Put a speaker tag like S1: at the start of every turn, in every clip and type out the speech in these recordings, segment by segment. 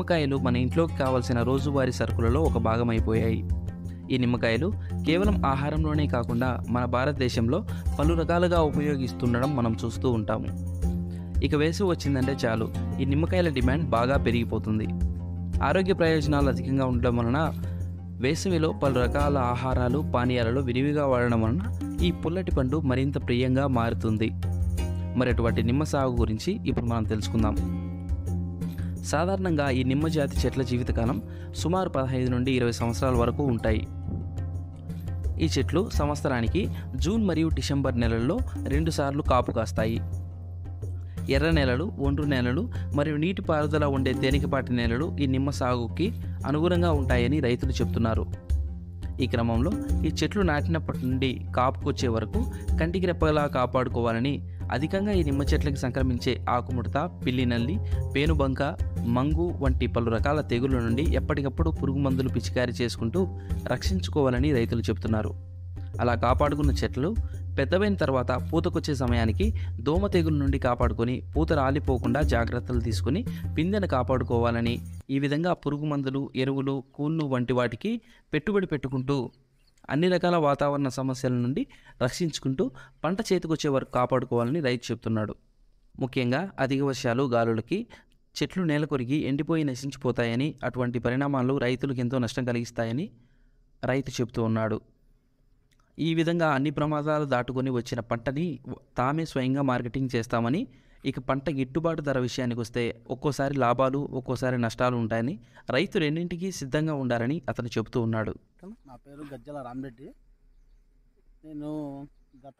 S1: నిమ్మకాయలు మన ఇంట్లోకి కావాల్సిన రోజువారీ సరుకులలో ఒక భాగం అయిపోయాయి ఈ నిమ్మకాయలు కేవలం ఆహారంలోనే కాకుండా మన భారతదేశంలో పలు రకాలుగా ఉపయోగిస్తుండడం మనం చూస్తూ ఉంటాము ఇక వేసవి వచ్చిందంటే చాలు ఈ నిమ్మకాయల డిమాండ్ బాగా పెరిగిపోతుంది ఆరోగ్య ప్రయోజనాలు అధికంగా ఉండడం వలన వేసవిలో పలు రకాల ఆహారాలు పానీయాలలో విరివిగా వాడడం వలన ఈ పుల్లటి పండు మరింత ప్రియంగా మారుతుంది మరి అటువంటి నిమ్మ సాగు గురించి ఇప్పుడు మనం తెలుసుకుందాం సాధారణంగా ఈ నిమ్మ జాతి చెట్ల జీవితకాలం సుమారు పదహైదు నుండి ఇరవై సంవత్సరాల వరకు ఉంటాయి ఈ చెట్లు సంవత్సరానికి జూన్ మరియు డిసెంబర్ నెలల్లో రెండుసార్లు కాపు కాస్తాయి ఎర్ర నేలలు ఒండ్రు నేలలు మరియు నీటిపారుదల ఉండే తేలికపాటి నేలలు ఈ నిమ్మ సాగుకి అనుగుణంగా ఉంటాయని రైతులు చెప్తున్నారు ఈ క్రమంలో ఈ చెట్లు నాటినప్పటి నుండి కాపుకొచ్చే వరకు కంటికి రెప్పలా కాపాడుకోవాలని అధికంగా ఈ నిమ్మ చెట్లకి సంక్రమించే ఆకుముడత పిల్లి నల్లి పేనుబంక మంగు వంటి పలు రకాల తెగుళ్ళ నుండి ఎప్పటికప్పుడు పురుగు మందులు పిచికారీ చేసుకుంటూ రక్షించుకోవాలని రైతులు చెబుతున్నారు అలా కాపాడుకున్న చెట్లు పెద్దవైన తర్వాత పూతకొచ్చే సమయానికి దోమ తెగుల నుండి కాపాడుకొని పూత రాలిపోకుండా జాగ్రత్తలు తీసుకుని పిందెను కాపాడుకోవాలని ఈ విధంగా పురుగు మందులు ఎరువులు కూళ్ళు వంటి వాటికి పెట్టుబడి పెట్టుకుంటూ అన్ని రకాల వాతావరణ సమస్యల నుండి రక్షించుకుంటూ పంట చేతికొచ్చే వరకు కాపాడుకోవాలని రైతు చెప్తున్నాడు ముఖ్యంగా అధిక వర్షాలు గాలులకి చెట్లు నేల కొరిగి ఎండిపోయి నశించిపోతాయని అటువంటి పరిణామాలు రైతులకు ఎంతో నష్టం కలిగిస్తాయని రైతు చెబుతూ ఉన్నాడు ఈ విధంగా అన్ని ప్రమాదాలు దాటుకొని వచ్చిన పంటని తామే స్వయంగా మార్కెటింగ్ చేస్తామని ఇక పంట గిట్టుబాటు ధర విషయానికి వస్తే ఒక్కోసారి లాభాలు ఒక్కోసారి నష్టాలు ఉంటాయని రైతు రెండింటికి సిద్ధంగా ఉండాలని అతను చెబుతూ ఉన్నాడు
S2: నా పేరు గజ్జల రామరెడ్డి నేను గత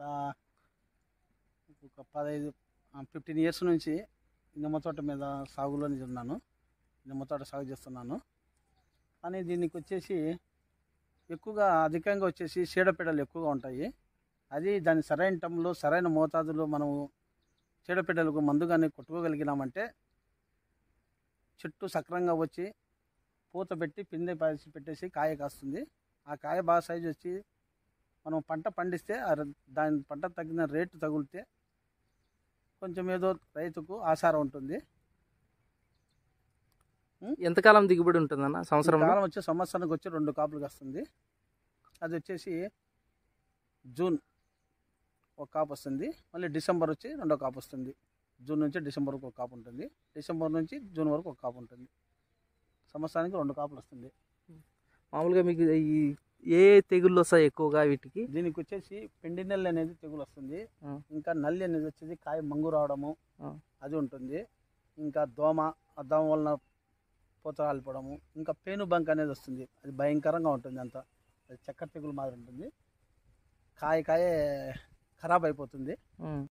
S2: ఒక పదహైదు ఫిఫ్టీన్ ఇయర్స్ నుంచి నిమ్మ తోట మీద సాగులో ఉన్నాను నిమ్మ తోట సాగు చేస్తున్నాను కానీ దీనికి వచ్చేసి ఎక్కువగా అధికంగా వచ్చేసి చీడపీడలు ఎక్కువగా ఉంటాయి అది దాని సరైన టైంలో సరైన మోతాదులో మనము చీడపీడలకు మందు కానీ కొట్టుకోగలిగినామంటే చెట్టు సక్రంగా వచ్చి పూత పెట్టి పిందె పాసి పెట్టేసి కాయ కాస్తుంది ఆ కాయ బాగా సైజు వచ్చి మనం పంట పండిస్తే ఆ ర- దాని పంట తగిన రేటు తగిలితే కొంచెం ఏదో రైతుకు ఆసారం ఉంటుంది
S1: ఎంతకాలం దిగుబడి ఉంటుందన్న
S2: ఈ కాలం వచ్చే సంవత్సరానికి వచ్చి రెండు కాపులు వస్తుంది అది వచ్చేసి జూన్ ఒక కాపు వస్తుంది మళ్ళీ డిసెంబర్ వచ్చి రెండో కాపు వస్తుంది జూన్ నుంచి డిసెంబర్ వరకు ఒక కాపు ఉంటుంది డిసెంబర్ నుంచి జూన్ వరకు ఒక కాపు ఉంటుంది సంవత్సరానికి రెండు కాపులు వస్తుంది
S1: మామూలుగా మీకు ఈ ఏ తెగుళ్ళు వస్తాయి ఎక్కువగా వీటికి
S2: దీనికి వచ్చేసి పెండి నల్లి అనేది తెగులు వస్తుంది
S1: ఆ.
S2: ఇంకా నల్లి అనేది వచ్చేసి కాయ మంగు రావడము
S1: ఆ.
S2: అది ఉంటుంది ఇంకా దోమ ఆ దోమ వలన పూత రాలిపోవడము ఇంకా పేను బంక్ అనేది వస్తుంది అది భయంకరంగా ఉంటుంది అంత అది చక్కెర తెగులు మాదిరి ఉంటుంది కాయ కాయ ఖరాబ్ అయిపోతుంది